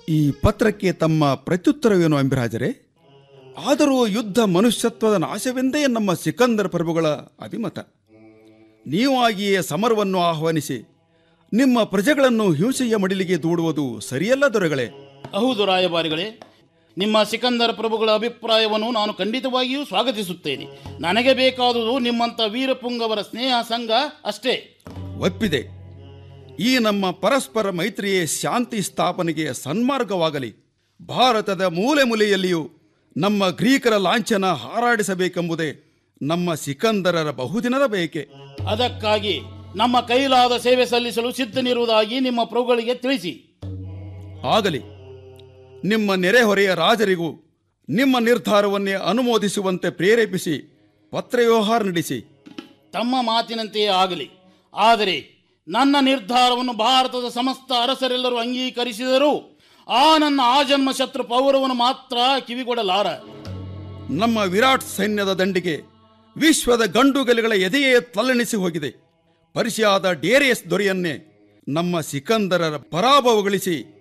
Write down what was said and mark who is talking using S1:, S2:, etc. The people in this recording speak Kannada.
S1: ಈ ಪತ್ರಕ್ಕೆ ತಮ್ಮ ಪ್ರತ್ಯುತ್ತರವೇನು ಅಂಬಿರಾಜರೇ ಆದರೂ ಯುದ್ಧ ಮನುಷ್ಯತ್ವದ ನಾಶವೆಂದೇ ನಮ್ಮ ಸಿಕಂದರ ಪ್ರಭುಗಳ ಅಭಿಮತ ನೀವಾಗಿಯೇ ಸಮರವನ್ನು ಆಹ್ವಾನಿಸಿ ನಿಮ್ಮ ಪ್ರಜೆಗಳನ್ನು ಹಿಂಸೆಯ ಮಡಿಲಿಗೆ ದೂಡುವುದು ಸರಿಯಲ್ಲ ದೊರೆಗಳೇ
S2: ಹೌದು ರಾಯಭಾರಿಗಳೇ ನಿಮ್ಮ ಸಿಕಂದರ ಪ್ರಭುಗಳ ಅಭಿಪ್ರಾಯವನ್ನು ನಾನು ಖಂಡಿತವಾಗಿಯೂ ಸ್ವಾಗತಿಸುತ್ತೇನೆ ನನಗೆ ಬೇಕಾದುದು ನಿಮ್ಮಂಥ ವೀರಪುಂಗವರ ಸ್ನೇಹ ಸಂಘ ಅಷ್ಟೇ
S1: ಒಪ್ಪಿದೆ ಈ ನಮ್ಮ ಪರಸ್ಪರ ಮೈತ್ರಿಯೇ ಶಾಂತಿ ಸ್ಥಾಪನೆಗೆ ಸನ್ಮಾರ್ಗವಾಗಲಿ ಭಾರತದ ಮೂಲೆ ಮೂಲೆಯಲ್ಲಿಯೂ ನಮ್ಮ ಗ್ರೀಕರ ಲಾಂಛನ ಹಾರಾಡಿಸಬೇಕೆಂಬುದೇ ನಮ್ಮ ಸಿಕಂದರರ ಬಹುದಿನದ ಬಯಕೆ
S2: ಅದಕ್ಕಾಗಿ ನಮ್ಮ ಕೈಲಾದ ಸೇವೆ ಸಲ್ಲಿಸಲು ಸಿದ್ಧನಿರುವುದಾಗಿ ನಿಮ್ಮ ಪ್ರಭುಗಳಿಗೆ ತಿಳಿಸಿ
S1: ಆಗಲಿ ನಿಮ್ಮ ನೆರೆಹೊರೆಯ ರಾಜರಿಗೂ ನಿಮ್ಮ ನಿರ್ಧಾರವನ್ನೇ ಅನುಮೋದಿಸುವಂತೆ ಪ್ರೇರೇಪಿಸಿ ಪತ್ರವ್ಯವಹಾರ ನಡೆಸಿ
S2: ತಮ್ಮ ಮಾತಿನಂತೆಯೇ ಆಗಲಿ ಆದರೆ ನನ್ನ ನಿರ್ಧಾರವನ್ನು ಭಾರತದ ಸಮಸ್ತ ಅರಸರೆಲ್ಲರೂ ಅಂಗೀಕರಿಸಿದರೂ ಆ ನನ್ನ ಆಜನ್ಮ ಶತ್ರು ಪೌರವನು ಮಾತ್ರ ಕಿವಿಗೊಡಲಾರ
S1: ನಮ್ಮ ವಿರಾಟ್ ಸೈನ್ಯದ ದಂಡಿಗೆ ವಿಶ್ವದ ಗಂಡುಗಲಿಗಳ ಎದೆಯೇ ತಲ್ಲಣಿಸಿ ಹೋಗಿದೆ ಪರ್ಷಿಯಾದ ಡೇರಿಯಸ್ ದೊರೆಯನ್ನೇ ನಮ್ಮ ಸಿಕಂದರರ ಪರಾಭವಗೊಳಿಸಿ